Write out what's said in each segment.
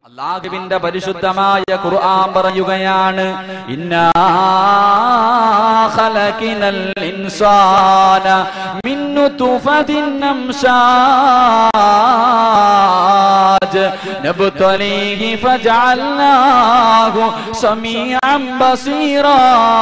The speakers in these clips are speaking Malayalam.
അള്ളാഹുവിന്റെ പരിശുദ്ധമായ ഖുർആൻ പറയുകയാണ് ഇന്നാ ഖലഖിനൽ ഇൻസാന മിൻ നുത്ഫതിൻ അംശാജ് നബ്തലീഹി ഫജഅൽനാഹു സമീഅൻ ബസീറാ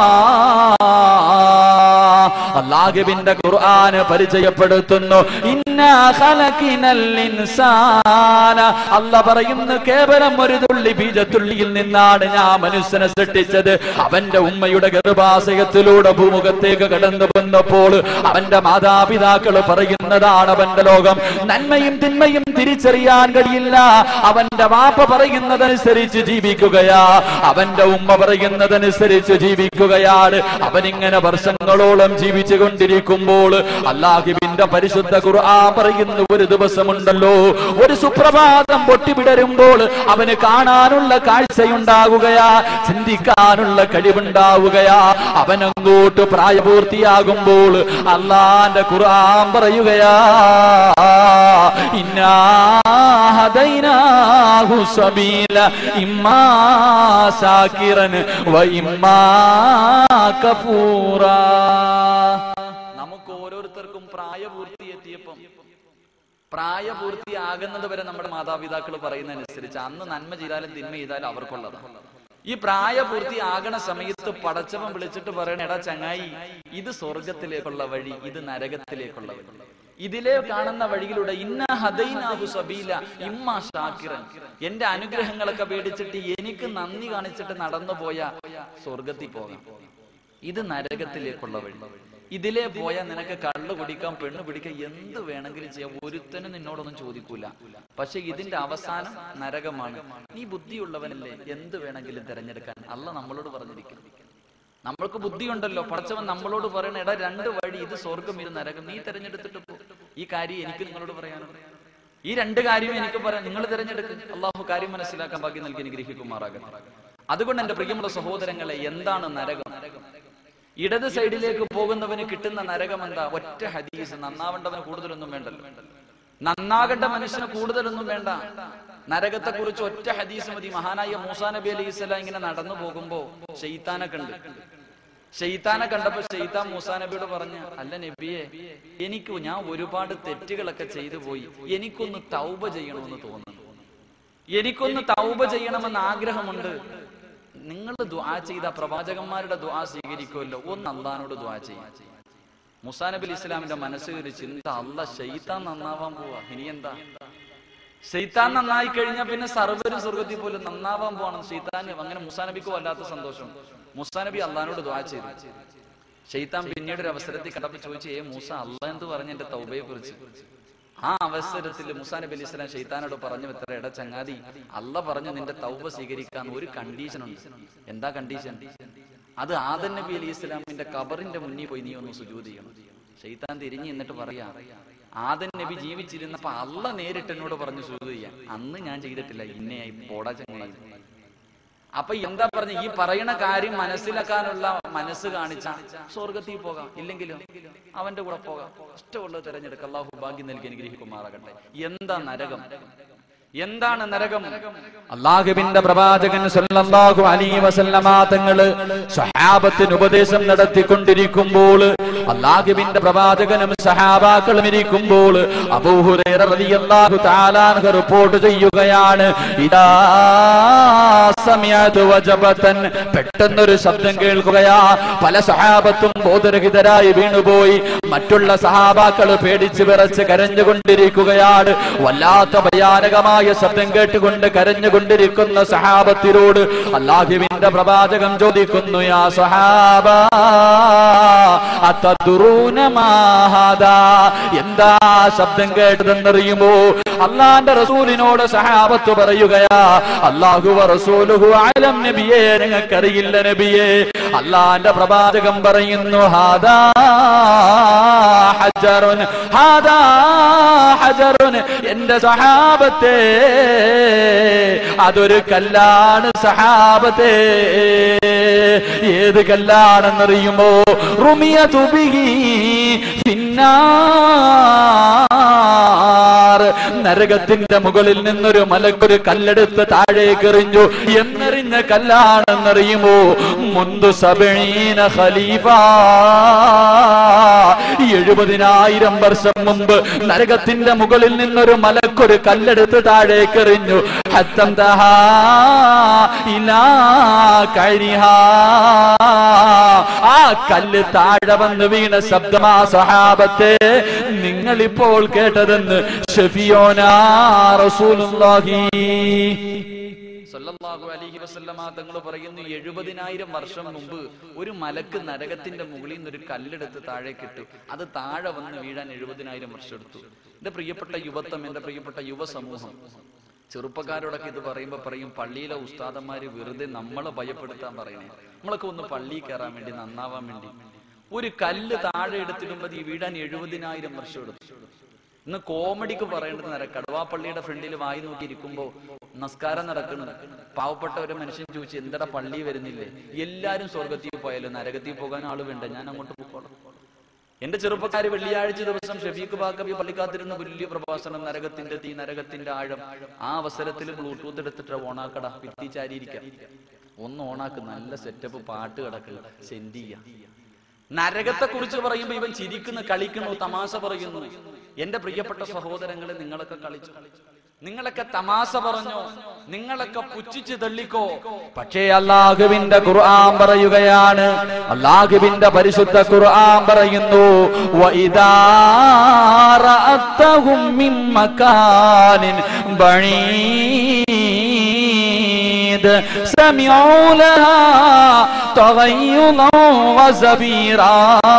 അള്ളാഹുവിന്റെ ഖുർആൻ പരിചയപ്പെടുത്തുന്നു ഇന്നാ ഖലഖിനൽ ഇൻസാന അല്ല പറയുന്നു കേവലം ഒരു തുള്ളി ബീജത്തുള്ളിയിൽ നിന്നാണ് ഞാൻ മനുഷ്യനെ സൃഷ്ടിച്ചത് അവന്റെ ഉമ്മയുടെ ഗർഭാശയത്തിലൂടെ ഭൂമുഖത്തേക്ക് കടന്നു വന്നപ്പോൾ അവന്റെ മാതാപിതാക്കൾ പറയുന്നതാണ് അവന്റെ ലോകം നന്മയും തിന്മയും തിരിച്ചറിയാൻ കഴിയില്ല അവന്റെ വാപ്പ പറയുന്നതനുസരിച്ച് ജീവിക്കുകയാ അവന്റെ ഉമ്മ പറയുന്നതനുസരിച്ച് ജീവിക്കുകയാണ് അവനിങ്ങനെ വർഷങ്ങളോളം ജീവിച്ചു കൊണ്ടിരിക്കുമ്പോൾ അള്ളാഹുവിന്റെ പരിശുദ്ധ ഖുർആൻ പറയുന്ന ഒരു ദിവസമുണ്ടല്ലോ ഒരു സുപ്രഭാതം പൊട്ടിവിടരുമ്പോൾ അവന് കാണാനുള്ള കാഴ്ചയുണ്ടാകുകയാ ചിന്തിക്കാനുള്ള കഴിവുണ്ടാവുകയാ അവനങ്ങോട്ട് പ്രായപൂർത്തിയാകുമ്പോൾ അള്ളാന്റെ ഖുർആൻ പറയുകയാ ഇന്നാ ഹദൈനാഹു സബീല ഇമ്മാ ശാകിറൻ വ ഇമ്മാ കഫൂറാ നമുക്ക് ഓരോരുത്തർക്കും പ്രായപൂർത്തിയെത്തിയപ്പം പ്രായപൂർത്തിയാകുന്നത് വരെ നമ്മുടെ മാതാപിതാക്കൾ പറയുന്നതനുസരിച്ച് അന്ന് നന്മ ചെയ്താലും തിന്മ ചെയ്താലും അവർക്കുള്ളതാണ് ഈ പ്രായപൂർത്തിയാകണ സമയത്ത് പടച്ചവൻ വിളിച്ചിട്ട് പറയണ എടാ ചങ്ങായി ഇത് സ്വർഗത്തിലേക്കുള്ള വഴി ഇത് നരകത്തിലേക്കുള്ള വഴി ഇതിലെ കാണുന്ന വഴിയിലൂടെ ഇന്ന ഹദൈനാഹു സബീല ഇമ്മ ഷാക്കിറൻ എന്റെ അനുഗ്രഹങ്ങളൊക്കെ പേടിച്ചിട്ട് എനിക്ക് നന്ദി കാണിച്ചിട്ട് നടന്നു പോയ സ്വർഗത്തിൽ പോകാം ഇത് നരകത്തിലേക്കുള്ള വഴി ഇതിലേ പോയാൽ നിനക്ക് കള്ളു കുടിക്കാം പെണ്ണ് പിടിക്കാം എന്ത് വേണമെങ്കിലും ചെയ്യാം ഒരുത്തനും നിന്നോടൊന്നും ചോദിക്കൂല പക്ഷെ ഇതിന്റെ അവസാനം നരകമാണ് നീ ബുദ്ധിയുള്ളവനല്ലേ എന്ത് വേണമെങ്കിലും തിരഞ്ഞെടുക്കാൻ അല്ല നമ്മളോട് പറഞ്ഞിരിക്കും നമ്മൾക്ക് ബുദ്ധിയുണ്ടല്ലോ പടച്ചവൻ നമ്മളോട് പറയണ എടാ രണ്ട് വഴി ഇത് സ്വർഗം ഇത് നരകം നീ തിരഞ്ഞെടുത്തിട്ട് പോ ഈ കാര്യം എനിക്ക് നിങ്ങളോട് പറയാനുണ്ട് ഈ രണ്ട് കാര്യവും എനിക്ക് പറയാം നിങ്ങൾ തിരഞ്ഞെടുക്കും അള്ളാഹു കാര്യം മനസ്സിലാക്കാൻ ഭാഗ്യം നൽകി അനുഗ്രഹിക്കുമാറാകട്ടെ അതുകൊണ്ട് എന്റെ പ്രിയമുള്ള സഹോദരങ്ങളെ എന്താണ് നരകം ഇടത് സൈഡിലേക്ക് പോകുന്നവന് കിട്ടുന്ന നരകം എന്താ ഒറ്റ ഹദീസ് നന്നാവേണ്ടവന് കൂടുതലൊന്നും വേണ്ടല്ലോ നന്നാകേണ്ട മനുഷ്യന് കൂടുതലൊന്നും വേണ്ട നരകത്തെ കുറിച്ച് ഒറ്റ ഹദീസ് മതി മഹാനായ മൂസാ നബി അലൈഹി സ്വലാം ഇങ്ങനെ നടന്നു പോകുമ്പോ ഷെയ്ത്താനെ കണ്ട് ഷെയ്ത്താനെ കണ്ടപ്പോ ഷെയ്ത്താൻ മൂസാ നബിയോട് പറഞ്ഞു അല്ല നബിയെ എനിക്ക് ഞാൻ ഒരുപാട് തെറ്റുകളൊക്കെ ചെയ്തു പോയി എനിക്കൊന്ന് തൗബ ചെയ്യണമെന്ന് തോന്നുന്നു എനിക്കൊന്ന് തൗബ ചെയ്യണമെന്ന് ആഗ്രഹമുണ്ട് നിങ്ങൾ ദുആ ചെയ്ത പ്രവാചകന്മാരുടെ ദുആ സ്വീകരിക്കുമല്ലോ ഒന്ന് അള്ളഹാനോട് ദുആ ചെയ്യും മുസാ നബി അലി ഇസ്ലാമിന്റെ മനസ്സിൽ ഒരു ചിന്ത അല്ല ഷെയ്ത്താൻ നന്നാവാൻ പോവാ ഇനി എന്താ ഷെയ്ത്താൻ നന്നായി കഴിഞ്ഞാൽ പിന്നെ സർവ്വരും സ്വർഗത്തിൽ പോലും നന്നാവാൻ പോവാണ് ഷെയ്ത്താൻ അങ്ങനെ മുസാ നബിക്ക് വല്ലാത്ത സന്തോഷം മുസാ നബി അള്ളഹാനോട് ദുആ ചെയ്തു ഷെയ്ത്താൻ പിന്നീട് ഒരു അവസരത്തിൽ കണ്ടപ്പോ ചോദിച്ചു ഏ മൂസ അല്ല എന്ത് പറഞ്ഞു എന്റെ തൗബയെ കുറിച്ച് ആ അവസരത്തിൽ മുസാ നബി അലി ഇസ്ലാം ഷെയ്ത്താനോട് പറഞ്ഞു എത്ര ഇട ചങ്ങാതി അല്ല പറഞ്ഞു നിന്റെ തൗബ സ്വീകരിക്കാൻ ഒരു കണ്ടീഷൻ ഉണ്ട് എന്താ കണ്ടീഷൻ അത് ആദൻ നബി അലി ഇസ്ലാമിന്റെ കബറിന്റെ മുന്നിൽ പോയി നീ ഒന്ന് സുജൂത് ചെയ്യണം ഷെയ്ത്താൻ തിരിഞ്ഞ് എന്നിട്ട് പറയാ ആദൻ നബി ജീവിച്ചിരുന്നപ്പോ അല്ല നേരിട്ട് എന്നോട് പറഞ്ഞു സുജൂത് ചെയ്യാൻ അന്ന് ഞാൻ ചെയ്തിട്ടില്ല ഇന്നയായി പോടാ ചങ്ങായി അപ്പൊ എന്താ പറഞ്ഞ ഈ പറയുന്ന കാര്യം മനസ്സിലാക്കാനുള്ള മനസ്സ് കാണിച്ച സ്വർഗത്തിൽ പോകാം ഇല്ലെങ്കിലും അവന്റെ കൂടെ പോകാം ഇഷ്ടമുള്ളത് തിരഞ്ഞെടുക്കുക അള്ളാഹു ഭാഗ്യം നൽകി അനുഗ്രഹിക്കുമാറാകട്ടെ എന്താ നരകം എന്താണ് നരകം അള്ളാഹുവിന്റെ പ്രവാചകൻ സല്ലല്ലാഹു അലൈഹി വസല്ലമ തങ്ങള് സഹാബത്തിന് ഉപദേശം നടത്തിക്കൊണ്ടിരിക്കുമ്പോൾ അള്ളാഹുവിന്റെ പ്രവാചകനും സഹാബാക്കളും ഇരിക്കുമ്പോൾ അബൂഹുറൈറ റളിയല്ലാഹു തആല അൻഹു റിപ്പോർട്ട് ചെയ്യുകയാണ് ഇദാ സമയത്ത് വജബതൻ പെട്ടെന്നൊരു ശബ്ദം കേൾക്കുകയാ പല സഹാബത്തും ബോധരഹിതരായി വീണുപോയി മറ്റുള്ള സഹാബാക്കൾ പേടിച്ച് വിറച്ച് കരഞ്ഞുകൊണ്ടിരിക്കുകയാണ് വല്ലാത്ത ഭയാനകമായ ശബ്ദം കേട്ടുകൊണ്ട് കരഞ്ഞുകൊണ്ടിരിക്കുന്ന സഹാബത്തിനോട് അള്ളാഹുവിന്റെ പ്രവാചകം ചോദിക്കുന്നു യാ സഹാബ അതദ്റൂന മാ ഹാദാ എന്താ ശബ്ദം കേട്ടതെന്നറിയുമോ അള്ളാന്റെ റസൂലിനോട് സഹാബത്ത് പറയുകയാ അള്ളാഹു റസൂലുഹു ആലം നബിയെ ഞങ്ങൾക്കറിയില്ല നബിയെ അള്ളാന്റെ പ്രവാചകം പറയുന്നു ഹാദാ ഹജറുൻ ഹാദാ ഹജറുൻ എന്റെ സഹാബത്തെ അതൊരു കല്ലാണ് സഹാബത്തെ ഏത് കല്ലാണെന്നറിയുമോ റുമിയ തുബിഹി ഫിന്നാർ നരകത്തിന്റെ മുകളിൽ നിന്നൊരു മലക്കൊരു കല്ലെടുത്ത് താഴേക്ക് എറിഞ്ഞു എന്നെറിഞ്ഞ കല്ലാണെന്നറിയുമോ മുന്തു സബീന ഖലീഫ എഴുപതിനായിരം വർഷം മുമ്പ് നരകത്തിന്റെ മുകളിൽ നിന്നൊരു മലക്കൊരു കല്ലെടുത്ത് താഴേക്ക് എറിഞ്ഞു ഹത്തം തഹാ ഇലാ കരിഹാ ആ കല്ല് താഴെ വന്ന് വീണ ശബ്ദമാ സഹാബത്തെ നിങ്ങൾ ഇപ്പോൾ കേട്ടതെന്ന് ഷഫിയോനാ റസൂലുള്ളാഹി സല്ലല്ലാഹു അലൈഹി വസല്ലമ തങ്ങൾ പറയുന്നു എഴുപതിനായിരം വർഷം മുമ്പ് ഒരു മലക്ക് നരകത്തിന്റെ മുകളിൽ നിന്ന് ഒരു കല്ലെടുത്ത് താഴേക്കിട്ടു അത് താഴെ വന്ന് വീഴാൻ എഴുപതിനായിരം വർഷം എടുത്തു എന്റെ പ്രിയപ്പെട്ട യുവത്വം എന്റെ പ്രിയപ്പെട്ട യുവസമൂഹം ചെറുപ്പക്കാരോടൊക്കെ ഇത് പറയുമ്പോ പറയും പള്ളിയിലെ ഉസ്താദന്മാര് വെറുതെ നമ്മളെ ഭയപ്പെടുത്താൻ പറയുന്നത് നമ്മളൊക്കെ ഒന്ന് പള്ളിയിൽ കയറാൻ വേണ്ടി നന്നാവാൻ വേണ്ടി ഒരു കല്ല് താഴെ എടുത്തിടുമ്പോ ഈ വീഴാൻ എഴുപതിനായിരം വർഷം എടുത്തു ഇന്ന് കോമഡിക്ക് പറയേണ്ടത് നേരം കടുവാപ്പള്ളിയുടെ ഫ്രണ്ടിൽ വായി നോക്കി ഇരിക്കുമ്പോ നമസ്കാരം നടക്കണം പാവപ്പെട്ട ഒരു മനുഷ്യൻ ചോദിച്ചു എന്തടാ പള്ളി വരുന്നില്ലേ എല്ലാരും സ്വർഗത്തിൽ പോയാലും നരകത്തിൽ പോകാൻ ആള് വേണ്ട ഞാൻ അങ്ങോട്ട് പോക്കോളാം എന്റെ ചെറുപ്പക്കാര് വെള്ളിയാഴ്ച ദിവസം ഷഫീഖ് ബാക്കബി പള്ളിക്കാത്തിരുന്ന വലിയ പ്രഭാഷണം നരകത്തിന്റെ തീ നരകത്തിന്റെ ആഴം ആ അവസരത്തിൽ ബ്ലൂടൂത്ത് എടുത്തിട്ട് ഓണാക്കട ഭിത്തി ചാരിയിരിക്കാം ഒന്ന് ഓണാക്ക് നല്ല സെറ്റപ്പ് പാട്ട് കിടക്കുക സെൻഡ് ചെയ്യാം നരകത്തെ കുറിച്ച് പറയുമ്പോ ഇവൻ ചിരിക്കുന്നു കളിക്കുന്നു തമാശ പറയുന്നു എന്റെ പ്രിയപ്പെട്ട സഹോദരങ്ങളെ നിങ്ങളൊക്കെ കളിച്ചു നിങ്ങളൊക്കെ തമാശ പറഞ്ഞോ നിങ്ങളൊക്കെ പുച്ഛിച്ച് തള്ളിക്കോ പക്ഷേ അള്ളാഹുവിന്റെ ഖുർആൻ പറയുകയാണ് അള്ളാഹുവിന്റെ പരിശുദ്ധ ഖുർആൻ പറയുന്നു വഇദാ റഅത്തഹും മിൻ മകാനിൻ ബഈദ് സമിഉ ലഹാ തഗയ്യുദൻ വസബീറാ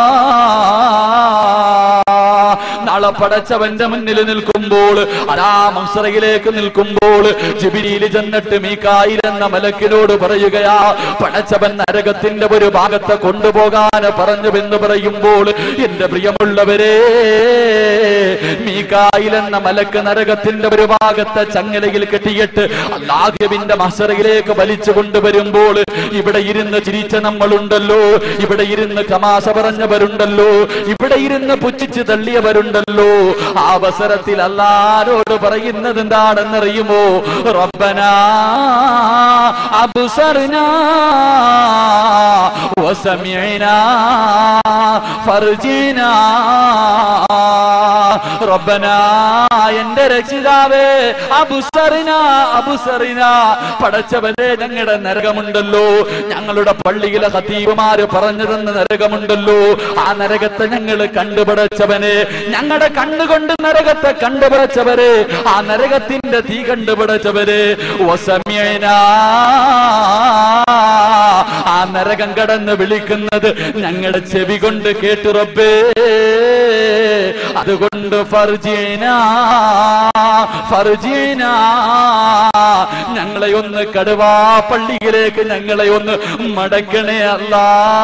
നാളെ പടച്ചവന്റെ മുന്നിൽ നിൽക്കുമ്പോൾ അതാ മംസറയിലേക്ക് നിൽക്കുമ്പോൾ ജിബിരിയിൽ ചെന്നിട്ട് മീക്കായിൽ എന്ന മലക്കിനോട് പറയുകയാ പടച്ചവൻ നരകത്തിന്റെ ഒരു ഭാഗത്തെ കൊണ്ടുപോകാൻ പറഞ്ഞുവെന്ന് പറയുമ്പോൾ എന്റെ പ്രിയമുള്ളവരെ മീക്കായിൽ എന്ന മലക്ക് നരകത്തിന്റെ ഒരു ഭാഗത്തെ ചങ്ങലയിൽ കെട്ടിയിട്ട് അല്ലാഹുവിന്റെ മസറയിലേക്ക് വലിച്ചു കൊണ്ടുവരുമ്പോൾ ഇവിടെ ഇരുന്ന് ചിരിച്ച നമ്മളുണ്ടല്ലോ ഇവിടെ ഇരുന്ന് തമാശ പറഞ്ഞവരുണ്ടല്ലോ ഇവിടെ ഇരുന്ന് പുച്ഛിച്ച് തള്ളിയവരുണ്ടല്ലോ ആ അവസരത്തിൽ അല്ലാരോട് പറയുന്നത് എന്താണെന്നറിയുമോ റബ്ബന അബ്സർന വസമിഅന ഫർജിന റബ്ബന എന്റെ രക്ഷിതാവേ അബുസറിന അബുസറിന പടച്ചവനെ ഞങ്ങളുടെ നരകമുണ്ടല്ലോ ഞങ്ങളുടെ പള്ളിയിലെ ഹതീബുമാര് പറഞ്ഞു തന്ന നരകമുണ്ടല്ലോ ആ നരകത്തെ ഞങ്ങൾ കണ്ടുപിടച്ചവനെ ഞങ്ങളുടെ കണ്ണുകൊണ്ട് നരകത്തെ കണ്ടുപിടച്ചവരെ ആ നരകത്തിന്റെ തീ കണ്ടുപിടച്ചവരെ വസമ്യന ആ നരകം കടന്ന് വിളിക്കുന്നത് ഞങ്ങളുടെ ചെവി കൊണ്ട് കേട്ടു റബ്ബേ അതുകൊണ്ട് ഫർജീന ഫർജീന ഞങ്ങളെ ഒന്ന് കടുവാ പള്ളിയിലേക്ക് ഞങ്ങളെ ഒന്ന് മടക്കണേ അല്ല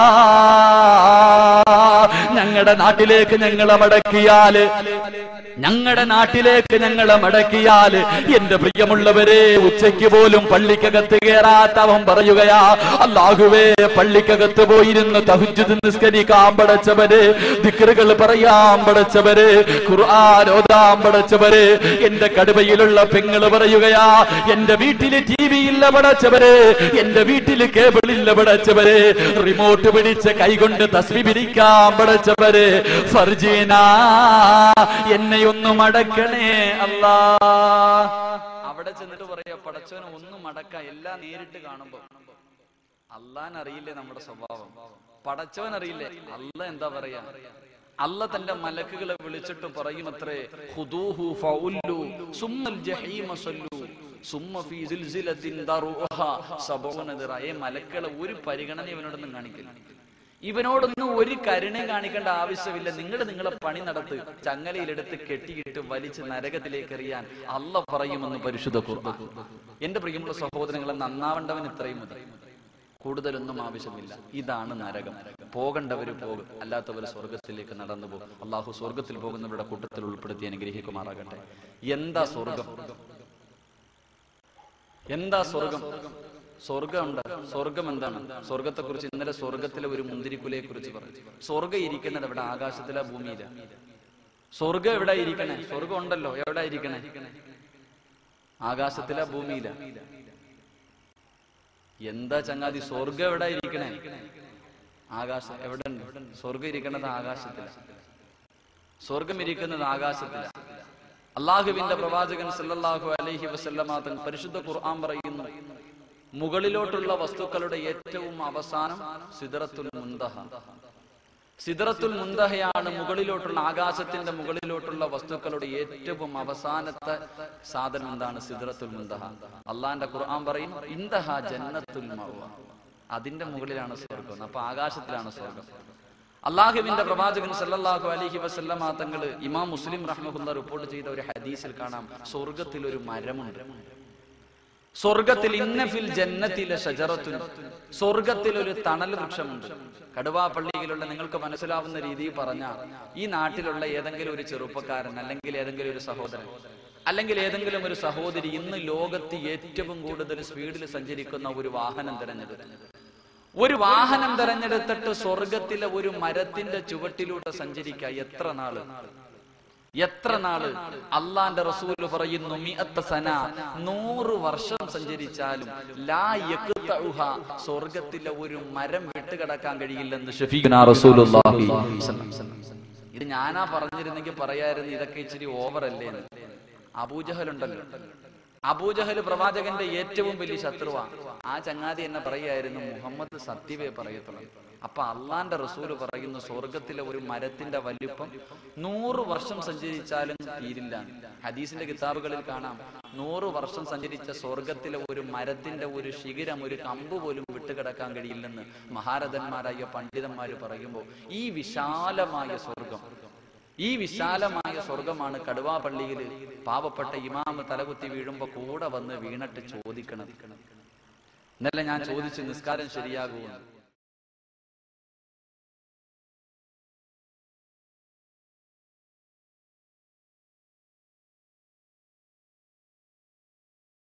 ഞങ്ങളുടെ നാട്ടിലേക്ക് ഞങ്ങളെ മടക്കിയാല് ഞങ്ങളുടെ നാട്ടിലേക്ക് ഞങ്ങളെ മടക്കിയാല് എന്റെ പ്രിയമുള്ളവരെ ഉച്ചയ്ക്ക് പോലും പള്ളിക്കകത്ത് കയറാത്തവൻ പറയുകയാ അല്ലാഹുവേ പള്ളിക്കകത്ത് പോയിരുന്ന് തഹുജുദ് നിസ്കരിക്കാൻ പടച്ചവര് ദിക്റുകൾ പറയാൻ പടച്ചവര് ഖുർആൻ ഓതാൻ പടച്ചവര് എന്റെ കടുവയിലുള്ള പെങ്ങള് പറയുകയാ എന്റെ വീട്ടില് ടി വി ഇല്ല പടച്ചവര് എന്റെ വീട്ടില് കേബിൾ ഇല്ല പടച്ചവര് റിമോട്ട് പിടിച്ച് കൈകൊണ്ട് തസ്ബി പിരിക്കാൻ പടച്ചവര് ഫർജീന എന്നെ ഒന്ന് മടക്കണേ അല്ലാ അവിടെ ചെന്നിട്ട് പറയാ പടച്ചവനെ ഒന്നും മടക്ക എല്ലാം നേരിട്ട് കാണുമ്പോ അള്ളാൻ അറിയില്ലേ നമ്മുടെ സ്വഭാവം പടച്ചവൻ അറിയില്ലേ അല്ല എന്താ പറയാ അല്ല തന്റെ മലക്കുകളെ വിളിച്ചിട്ട് പറയുമത്രേ ഖുദൂഹു ഫൗല്ലു സുമ്മൽ ജഹീമ സല്ലു സുമ്മ ഫീ സിൽസിലത്തിൻ ദറുഹ സബൂന ദിറ ഏ മലക്കളെ ഒരു പരിഗണന ഇവനോടൊന്നും കാണിക്കില്ല ഇവനോടൊന്നും ഒരു കരുണയും കാണിക്കേണ്ട ആവശ്യമില്ല നിങ്ങൾ നിങ്ങളെ പണി നടത്ത് ചങ്ങലയിലെടുത്ത് കെട്ടിയിട്ട് വലിച്ച് നരകത്തിലേക്ക് എറിയാൻ അല്ല പറയുമെന്ന് പരിശുദ്ധ ഖുർആൻ എന്റെ പ്രിയമുള്ള സഹോദരങ്ങളെ നന്നാവേണ്ടവൻ ഇത്രയും മതി കൂടുതലൊന്നും ആവശ്യമില്ല ഇതാണ് നരകം പോകേണ്ടവര് പോകും അല്ലാത്തവർ സ്വർഗത്തിലേക്ക് നടന്നു പോകും അള്ളാഹു സ്വർഗത്തിൽ പോകുന്നവരുടെ കൂട്ടത്തിൽ ഉൾപ്പെടുത്തി അനുഗ്രഹിക്കുമാറാകട്ടെ എന്താ സ്വർഗം എന്താ സ്വർഗം സ്വർഗമുണ്ട് സ്വർഗം എന്താണ് സ്വർഗത്തെ കുറിച്ച് ഇന്നലെ സ്വർഗത്തിലെ ഒരു മുന്തിരിക്കുലയെ കുറിച്ച് പറഞ്ഞു സ്വർഗം ഇരിക്കുന്നത് എവിടെ ആകാശത്തിലെ ഭൂമിയില സ്വർഗം എവിടെ ഇരിക്കണേ സ്വർഗം ഉണ്ടല്ലോ എവിടെ ഇരിക്കണേ ആകാശത്തിലെ ഭൂമിയില എന്താ ചങ്ങാതി സ്വർഗം എവിടെ ഇരിക്കണേ ആകാശം എവിടെ ഉണ്ട് സ്വർഗം ഇരിക്കുന്നത് ആകാശത്തില സ്വർഗം ഇരിക്കുന്നത് ആകാശത്തില അള്ളാഹുവിന്റെ പ്രവാചകൻ സല്ലല്ലാഹു അലൈഹി വസല്ലമ തങ്ങൾ പരിശുദ്ധ ഖുർആൻ പറയുന്നു മുകളിലോട്ടുള്ള വസ്തുക്കളുടെ ഏറ്റവും അവസാനം സിദറത്തുൽ മുന്തഹ സിദറത്തുൽ മുന്തഹയാണ് മുകളിലോട്ടുള്ള ആകാശത്തിന്റെ മുകളിലോട്ടുള്ള വസ്തുക്കളുടെ ഏറ്റവും അവസാനത്തെ സാധനം എന്താണ് സിദറത്തുൽ മുന്തഹ അള്ളാന്റെ ഖുർആൻ പറയും ഇന്ദഹ ജന്നത്തുൽ മഅവ അതിന്റെ മുകളിലാണ് സ്വർഗം അപ്പൊ ആകാശത്തിലാണ് സ്വർഗം അള്ളാഹുവിന്റെ പ്രവാചകൻ സല്ലല്ലാഹു അലൈഹി വസല്ലമ തങ്ങൾ ഇമാം മുസ്ലിം റഹ്മഹുല്ല റിപ്പോർട്ട് ചെയ്ത ഒരു ഹദീസിൽ കാണാം സ്വർഗത്തിൽ ഒരു മരമുണ്ട് സ്വർഗത്തിൽ ഇന്നഫിൽ ജന്നത്തിലെ ഷജറത്തുൻ സ്വർഗത്തിൽ ഒരു തണൽ വൃക്ഷമുണ്ട് കടുവാപ്പള്ളിയിലുള്ള നിങ്ങൾക്ക് മനസ്സിലാവുന്ന രീതിയിൽ പറഞ്ഞ ഈ നാട്ടിലുള്ള ഏതെങ്കിലും ഒരു ചെറുപ്പക്കാരൻ അല്ലെങ്കിൽ ഏതെങ്കിലും ഒരു സഹോദരൻ അല്ലെങ്കിൽ ഏതെങ്കിലും ഒരു സഹോദരി ഇന്ന് ലോകത്ത് ഏറ്റവും കൂടുതൽ സ്പീഡിൽ സഞ്ചരിക്കുന്ന ഒരു വാഹനം തിരഞ്ഞെടുത്തു ഒരു വാഹനം തിരഞ്ഞെടുത്തിട്ട് സ്വർഗത്തിലെ ഒരു മരത്തിന്റെ ചുവട്ടിലൂടെ സഞ്ചരിക്കുക എത്ര നാള് എത്ര നാള് അള്ളാന്റെ റസൂൽ പറയുന്നു മിഅത്ത സന നൂറ് വർഷം സഞ്ചരിച്ചാലും ലാ യഖ്തഉഹ സ്വർഗത്തിലെ ഒരു മരം വിട്ടുകിടക്കാൻ കഴിയില്ലെന്ന് ഷഫീഖുനാ റസൂലുള്ളാഹി ഇത് ഞാനാ പറഞ്ഞിരുന്നെങ്കിൽ പറയായിരുന്നു ഇതൊക്കെ ഇച്ചിരി ഓവർ അല്ലേ എന്ന് അബൂജഹൽ ഉണ്ടല്ലോ അബൂജഹൽ പ്രവാചകന്റെ ഏറ്റവും വലിയ ശത്രുവാ ആ ചങ്ങാതി എന്നെ പറയായിരുന്നു മുഹമ്മദ് സത്യമേ പറയത്തുള്ളൂ അപ്പൊ അള്ളാന്റെ റസൂല് പറയുന്നു സ്വർഗത്തിലെ ഒരു മരത്തിന്റെ വലിപ്പം നൂറ് വർഷം സഞ്ചരിച്ചാലും തീരില്ല ഹദീസിന്റെ കിതാബുകളിൽ കാണാം നൂറ് വർഷം സഞ്ചരിച്ച സ്വർഗത്തിലെ ഒരു മരത്തിന്റെ ഒരു ശിഖിരം ഒരു കമ്പ് പോലും വിട്ടുകിടക്കാൻ കഴിയില്ലെന്ന് മഹാരഥന്മാരായ പണ്ഡിതന്മാര് പറയുമ്പോൾ ഈ വിശാലമായ സ്വർഗം ഈ വിശാലമായ സ്വർഗമാണ് കടുവാപള്ളിയിൽ പാവപ്പെട്ട ഇമാമ് തലകുത്തി വീഴുമ്പോ കൂടെ വന്ന് വീണിട്ട് ചോദിക്കണം ഇന്നലെ ഞാൻ ചോദിച്ചു നിസ്കാരം ശരിയാകുമെന്ന്